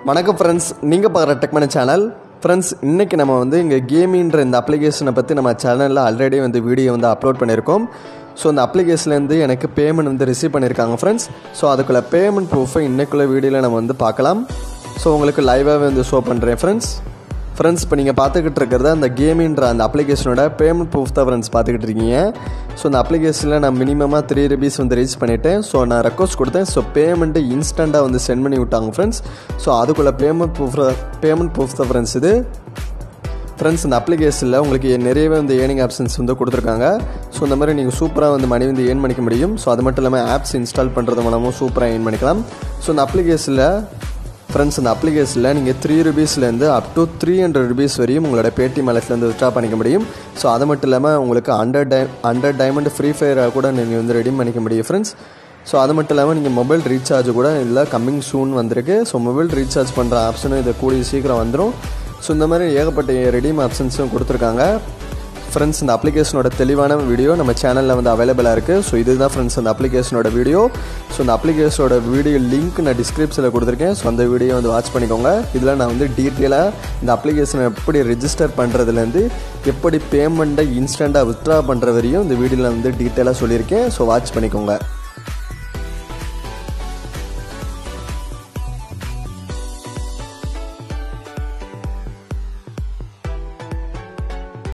வணக்கம் ஃப்ரெண்ட்ஸ் நீங்கள் பார்க்குற டெக்மன சேனல் ஃப்ரெண்ட்ஸ் இன்றைக்கி நம்ம வந்து இங்கே கேமின்ற இந்த அப்ளிகேஷனை பற்றி நம்ம சேனலில் ஆல்ரெடி வந்து வீடியோ வந்து அப்லோட் பண்ணியிருக்கோம் ஸோ அந்த அப்ளிகேஷன்லேருந்து எனக்கு பேமெண்ட் வந்து ரிசீவ் பண்ணியிருக்காங்க ஃப்ரெண்ட்ஸ் ஸோ அதுக்குள்ளே பேமெண்ட் ப்ரூஃபை இன்றைக்குள்ள வீடியோவில் நம்ம வந்து பார்க்கலாம் ஸோ உங்களுக்கு லைவாகவே வந்து ஷோ பண்ணுறேன் ஃப்ரெண்ட்ஸ் ஃப்ரெண்ட்ஸ் இப்போ நீங்கள் பார்த்துக்கிட்டு இருக்கிறது அந்த கேமின்ற அந்த அப்ளிகேஷனோட பேமெண்ட் ப்ரூஃப் தான் ஃப்ரெண்ட்ஸ் பார்த்துக்கிட்டு இருக்கீங்க ஸோ அந்த அப்ளிகேஷனில் நான் மினிமமாக த்ரீ ருபீஸ் வந்து ரீச் பண்ணிவிட்டேன் ஸோ நான் ரெக்வஸ்ட் கொடுத்தேன் ஸோ பேமெண்ட்டு இன்ஸ்டண்ட்டாக வந்து சென்ட் பண்ணி விட்டாங்க ஃப்ரெண்ட்ஸ் ஸோ அதுக்குள்ளே பேமெண்ட் ப்ரூஃப் பேமெண்ட் ப்ரூஃப் தான் ஃப்ரெண்ட்ஸ் இது ஃப்ரெண்ட்ஸ் இந்த அப்ளிகேஷனில் உங்களுக்கு நிறையவே வந்து ஏர்னிங் ஆப்ஷன்ஸ் வந்து கொடுத்துருக்காங்க ஸோ இந்த மாதிரி நீங்கள் சூப்பராக வந்து மணி வந்து ஏர்ன் பண்ணிக்க முடியும் ஸோ அது மட்டும் இல்லாமல் ஆப்ஸ் இன்ஸ்டால் பண்ணுறது மூலமும் சூப்பராக ஏர்ன் பண்ணிக்கலாம் ஸோ இந்த அப்ளிகேஷனில் ஃப்ரெண்ட்ஸ் இந்த அப்ளிகேஷனில் நீங்கள் த்ரீ ருபீஸ்லேருந்து up to three hundred rupees வரையும் உங்களோட பேடிஎம் அலட்லேருந்து வித்ட்ரா பண்ணிக்க முடியும் ஸோ அது மட்டும் இல்லாமல் உங்களுக்கு ஹண்ட்ரட் டை ஹண்ட்ரட் டைமண்ட் ஃப்ரீ ஃபயராக கூட நீங்கள் வந்து ரெடி பண்ணிக்க முடியும் ஃப்ரெண்ட்ஸ் ஸோ அது மட்டும் இல்லாமல் நீங்கள் மொபைல் ரீசார்ஜ் கூட இதில் கம்மிங் சூன் வந்திருக்கு ஸோ மொபைல் ரீசார்ஜ் பண்ணுற ஆப்ஷனும் இதை கூடிய சீக்கிரம் வந்துடும் ஸோ இந்த மாதிரி ஏகப்பட்ட ரெடீம் ஆப்ஷன்ஸும் கொடுத்துருக்காங்க ஃப்ரெண்ட்ஸ் இந்த அப்ளிகேஷனோட தெளிவான வீடியோ நம்ம சேனலில் வந்து அவைலபிளாக இருக்குது ஸோ இதுதான் ஃப்ரெண்ட்ஸ் அந்த அப்ளிகேஷனோட வீடியோ ஸோ இந்த அப்ளிகேஷனோட வீடியோ லிங்க் நான் டிஸ்கிரிப்ஷனில் கொடுத்துருக்கேன் ஸோ அந்த வீடியோ வந்து வாட்ச் பண்ணிக்கோங்க இதில் நான் வந்து டீட்டெயிலாக இந்த அப்ளிகேஷனை எப்படி ரிஜிஸ்டர் பண்ணுறதுலேருந்து எப்படி பேமெண்ட்டை இன்ஸ்டண்ட்டாக வித்ட்ரா பண்ணுற வரையும் இந்த வீடியோவில் வந்து டீட்டெயிலாக சொல்லியிருக்கேன் ஸோ வாட்ச் பண்ணிக்கோங்க